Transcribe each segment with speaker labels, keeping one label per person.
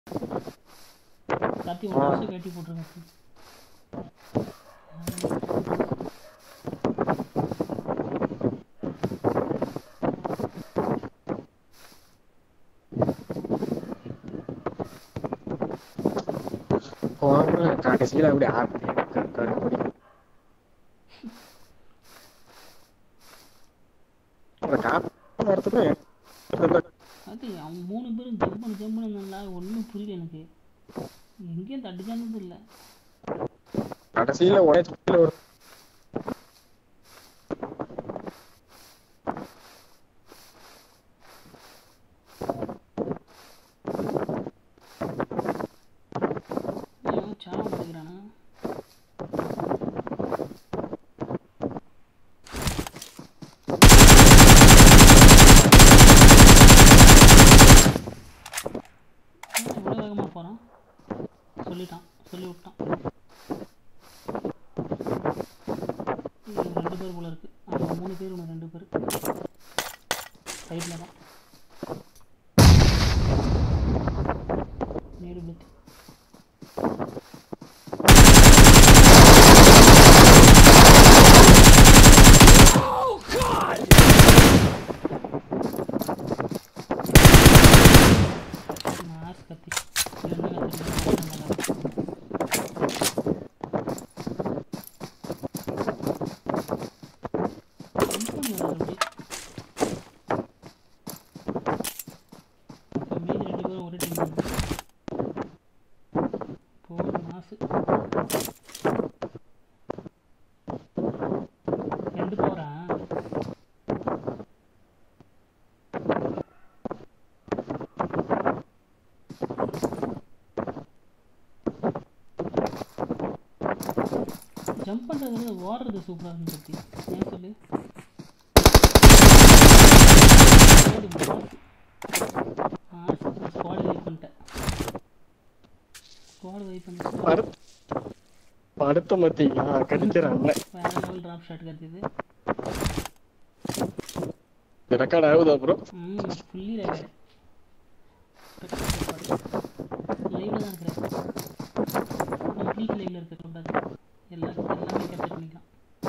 Speaker 1: கத்தி ஒரு வருஷம் கட்டி போட்டுருங்க
Speaker 2: போன கடைசியில் அப்படி ஆறு கடுப்படி அந்த காப்பு நேரத்துல
Speaker 1: அது அவன் மூணு பேரும் ஜம்பன் ஜம்பன் நல்லா ஒன்றும் புரியல எனக்கு எங்கேயும் தட்டுச்சானது இல்லை
Speaker 2: கடைசியில உடனே சுத்தில ஒரு
Speaker 1: ஏன் சாவ மாட்டேங்கிறானா ஏன் இவ்வளோ வேகமாக போகிறான் சொல்லிட்டான் சொல்லி விட்டான் இவங்க ரெண்டு பேர் போல இருக்கு அவங்க மூணு பேர் ஒன்று ரெண்டு பேர் சைடில் தான் நேரு பிளத்து மாஸ் கத்தி இது என்ன கத்தி மீதி ரெண்டு பேரும் ஒரே டீம் போன மாசு ரெண்டு போறான் ஜம்ப் பண்றதை விட ஓடுறது சூப்பரா இருந்து பத்தி ஏன் சொல்லு ஸ்குவாட் வெயிட் பண்ணிட்டேன் ஸ்குவாட் வெயிட் பண்ணிட்டு
Speaker 2: படுத்த படுத்த மத்தீங்களா கடிக்கிறாங்க
Speaker 1: வேற லெவல் டிராப் ஷாட் கத்திது
Speaker 2: ரெக்கார்ட் ஆகுதா ப்ரோ
Speaker 1: ம் ஃபுல்லி ரெக்கார்டு லைவ்ல தான் இருக்கிறேன் கம்ப்ளீட் லைவ்ல இருக்க கூடாது எல்லாம் எல்லாமே கேப்சர் பண்ணிக்கலாம்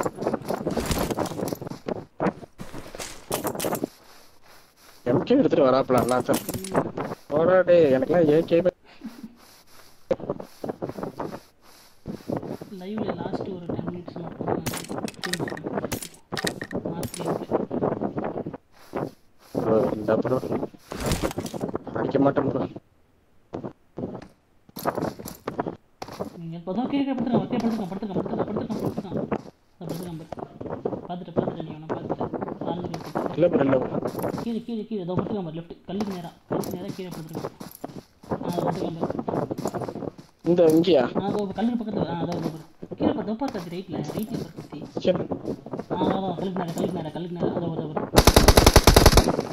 Speaker 2: எம்கே எடுத்துட்டு வராப்ல அண்ணா சார்
Speaker 1: ம்,
Speaker 2: போராடே எனக்குலாம் ஏகே
Speaker 1: லைவ்ல லாஸ்ட் ஒரு டென் மினிட்ஸ் மட்டும் மாஸ்க் இருக்கு
Speaker 2: ப்ரோ இந்த ப்ரோ அடிக்க மாட்டேன் ப்ரோ
Speaker 1: நீங்க இப்போதான் கீழே படுத்துருக்கான் ஒத்தைய படுத்துருக்கான் படுத்துருக்கான் படுத்துருக்கான் படுத்துருக்கான் படுத்துருக்கான் படுத்துருக்கான் பார்த்துட்டு பார்த்துட்டு நீ அவனை பார்த்துட்டு ஆளுங்க
Speaker 2: இல்ல ப்ரோ இல்ல ப்ரோ
Speaker 1: கீழே கீழே கீழே இதோ படுத்துருக்கான் பாரு லெஃப்ட் கல்லுக்கு நேரா கல்லுக்கு நேரா கீழே படுத்துருக்கான் ஆ அதை படுத்துருக்கான் பாரு
Speaker 2: இந்த இங்கேயா
Speaker 1: ஆ அதோ கல்லுக்கு பக்கத்துல ஆ அதோ அதோ பாரு கீழே பாரு தப்பா கத்தி ரைட்ல ரைட்ல பாரு கத்தி
Speaker 2: சரி
Speaker 1: ஆ அதோ அதோ கல்லுக்கு நேரா கல்லுக்கு நேரா கல்லுக்கு நேரா அதோ அதோ பாரு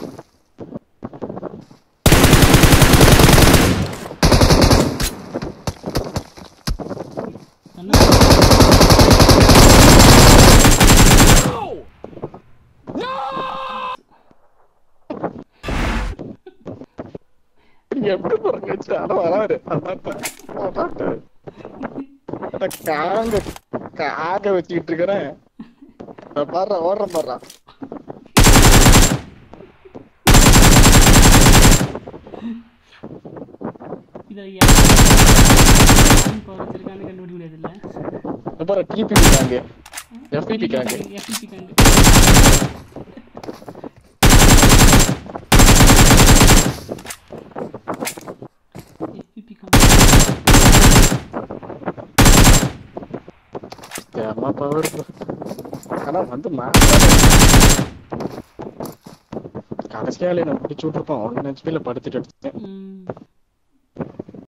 Speaker 1: என்ன
Speaker 2: எப்படி பிறகு ஆனா வராரு அதான் காங்க காக வச்சுக்கிட்டு இருக்கிறேன் பாடுறா ஓடுறேன் பாடுறா
Speaker 1: இதை இப்போ வச்சிருக்கான்னு கண்டுபிடிக்க முடியாதுல்ல
Speaker 2: பாரு டிபி காங்க FPP காங்க
Speaker 1: எஃபிபி காங்க எஃபிபி காங்க
Speaker 2: அம்மா பவர் ஆனா வந்து மா கடைசியாலே நான் பிடிச்சு விட்டுருப்போன் ஒன்னு ஹெச்பில படுத்துட்டு எடுத்தேன்
Speaker 1: ம்